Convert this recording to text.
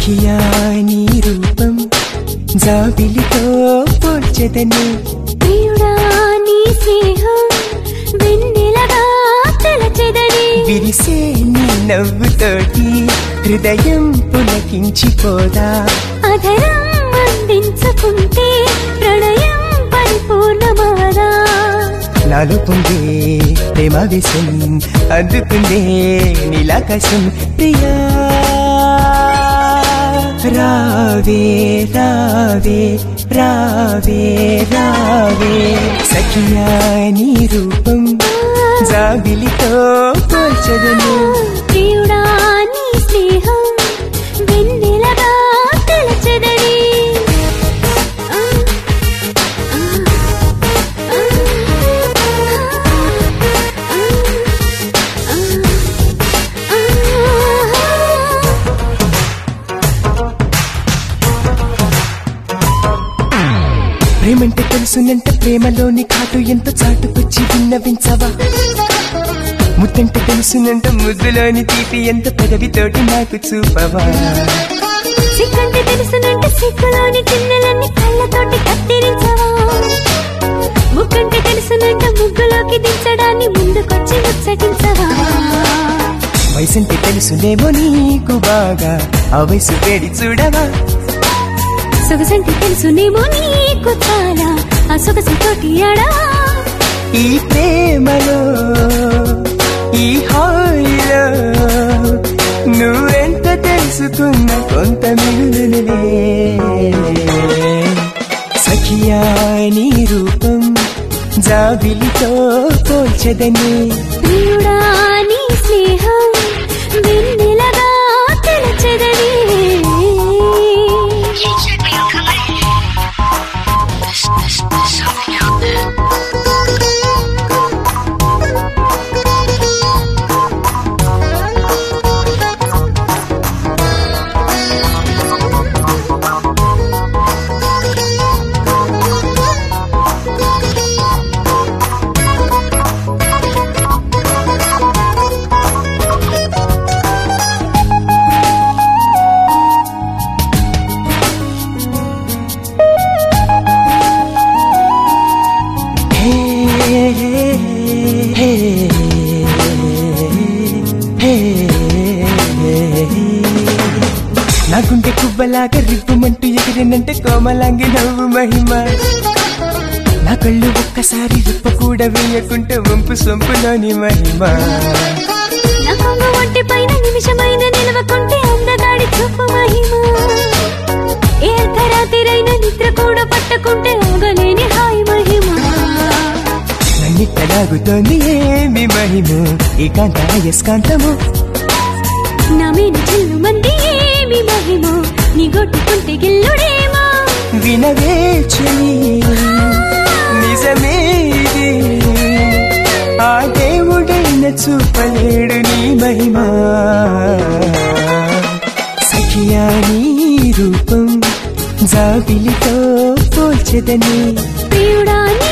సఖియా నీ రూపం జాబిలితో పోల్చెదని ప్రియుడా నీ స్నేహం వెన్నెలగా తెలచెదని విరిసే నీ నవ్వుతోటి హృదయం పులకించిపోదా అధరం అందించుకుంటే ప్రణయం పరిపూర్ణమాదా నాలో పొంగే ప్రేమ విషం అందుకుందే నీలాకాశం ప్రియా రావే రావే రావే రావే సఖియా నీ రూపం జాబిలితో పోల్చదను ప్రియుడా నీ స్నేహం వెన్నెలగా తెలచెదని ఆ, ఆ, ఆ, ఆ, ఆ, ఆ. ప్రేమంటే తెలుసునంటే ప్రేమలోని కాటు ఎంత చాటుకొచ్చి విన్నవించవా ముద్దంటే తెలుసునంట ముద్దులోని తీపి ఎంత పెదవితోటి నాకు చూపవా సిగ్గంటే తెలుసునంటే సిగ్గులోని చిన్నలన్నీ కళ్ళతోటి కత్తిరించవా ముక్కంటే తెలుసునంటే ముగ్గులోకి దించడాన్ని ముందుకొచ్చి ముచ్చటించవా వయసంటే తెలుసునేమో నీకు బాగా ఆ వయసు వేడి చూడవా సొగసంటే తెలుసునేమో నీకు చాలా ఆ సొగసుతోటి ఆడవా ఈ ప్రేమలో ఈ హాయిలో నువ్వెంత తెలుసుకున్న కొంత మిగులునులే సఖియా నీ రూపం జాబిలితో పోల్చదని ప్రియుడా నీ స్నేహం వెన్నెలగా తెలచెదని There's, there's, there's something out there. హే, హే, హే, నా గుండె కువ్వలాగా రివ్వమంటూ ఎగిరినంటే కోమలాంగి నవ్వు మహిమ నా కళ్ళు ఒక్కసారి రిప్ప కూడా వేయకుంటే వంపు సొంపులోని మహిమ నా కొంగు ఒంటి పైన నిమిషమైన నిలవకుంటే అందగాడి చూపు మహిమ ఏ అర్ధరాత్రైన నిద్ర కూడా పట్టకుంటే ఆగలేని హాయి మహిమ నన్నిట్ట లాగుతోంది ఏమి మహిమ ఏకాంత యస్కాంతము నా మీద చిల్లు మంది ఏమి మహిమ నీ గొట్టుకుంటే గిల్లుడేమో వినవే చెలి నిజమే ఇది ఆ దేవుడైన చూపలేడు నీ మహిమ సఖియా నీ రూపం జాబిలితో పోల్చెదని ప్రియుడా నీ